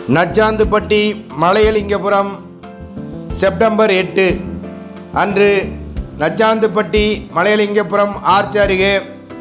நச்சாந்துப்பட்டி மலையலிங்கபுரம் September எட்டு அன்று நச்சாந்துப்பட்டி மலையலிங்கபுரம் arch அருகே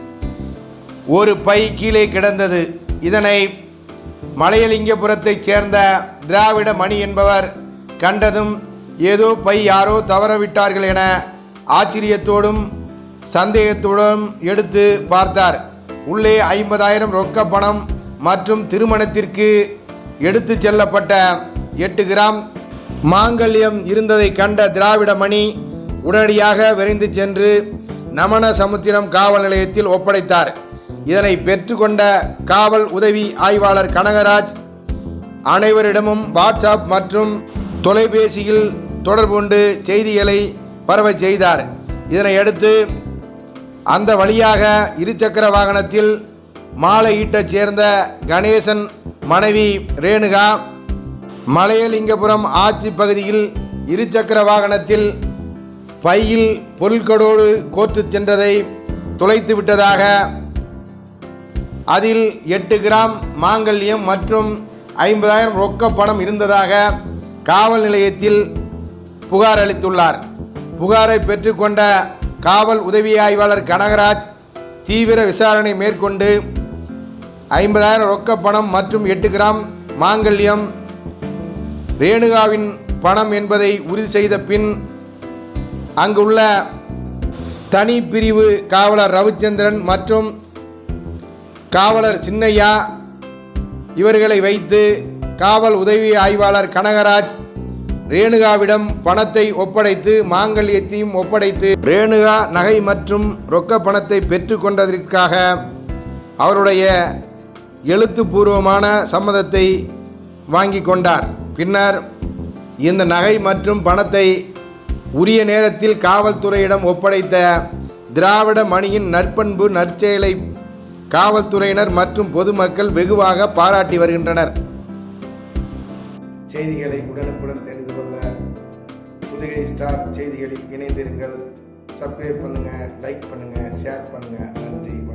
ஒரு பை கீழே கிடந்தது இதனை மலையலிங்கபுரத்தைச் சேர்ந்த திராவிட மணி என்பவர் கண்டதும் ஏதோ பை யாரோ தவறவிட்டார்கள் என ஆச்சரியத்தோடும் சந்தேகத்தோடும் எடுத்து பார்த்தார் உள்ளே ஐம்பதாயிரம் ரொக்க பணம் மற்றும் திருமணத்திற்கு எடுத்து செல்லப்பட்ட எட்டு கிராம் மாங்கல்யம் இருந்ததை கண்ட திராவிட மணி உடனடியாக விரைந்து சென்று நமன சமுத்திரம் காவல் நிலையத்தில் ஒப்படைத்தார் இதனை பெற்றுக்கொண்ட காவல் உதவி ஆய்வாளர் கனகராஜ் அனைவரிடமும் வாட்ஸ்அப் மற்றும் தொலைபேசியில் தொடர்பு கொண்டு செய்திகளை பரவச் செய்தார் இதனையடுத்து அந்த வழியாக இருசக்கர வாகனத்தில் மாலையீட்டச் சேர்ந்த கணேசன் மனைவி ரேணுகா மலையலிங்கபுரம் ஆட்சி பகுதியில் இருசக்கர வாகனத்தில் பையில் பொருட்களோடு கோர்த்துச் சென்றதை தொலைத்து விட்டதாக அதில் எட்டு கிராம் மாங்கல்யம் மற்றும் ஐம்பதாயிரம் ரொக்க பணம் இருந்ததாக காவல் நிலையத்தில் புகார் அளித்துள்ளார் புகாரை பெற்றுக்கொண்ட காவல் உதவி ஆய்வாளர் கனகராஜ் தீவிர விசாரணை மேற்கொண்டு ஐம்பதாயிரம் ரொக்க பணம் மற்றும் எட்டு கிராம் மாங்கல்யம் ரேணுகாவின் பணம் என்பதை உறுதி செய்த பின் அங்குள்ள தனி பிரிவு காவலர் ரவிச்சந்திரன் மற்றும் காவலர் சின்னையா இவர்களை வைத்து காவல் உதவி ஆய்வாளர் கனகராஜ் ரேணுகாவிடம் பணத்தை ஒப்படைத்து மாங்கல்யத்தையும் ஒப்படைத்து ரேணுகா நகை மற்றும் ரொக்க பணத்தை பெற்றுக்கொண்டதற்காக அவருடைய எழுத்துப்பூர்வமான சம்மதத்தை வாங்கி கொண்டார் பின்னர் இந்த நகை மற்றும் பணத்தை உரிய நேரத்தில் காவல்துறையிடம் ஒப்படைத்த திராவிட மணியின் நற்பண்பு நற்செயலை காவல்துறையினர் மற்றும் பொதுமக்கள் வெகுவாக பாராட்டி வருகின்றனர் செய்திகளை உடனுக்குடன் தெரிந்து கொள்ள புதுகை ஸ்டார் செய்திகளில் இணைந்திருங்கள் சப்ஸ்கிரைப் பண்ணுங்க லைக் பண்ணுங்க ஷேர் பண்ணுங்க நன்றி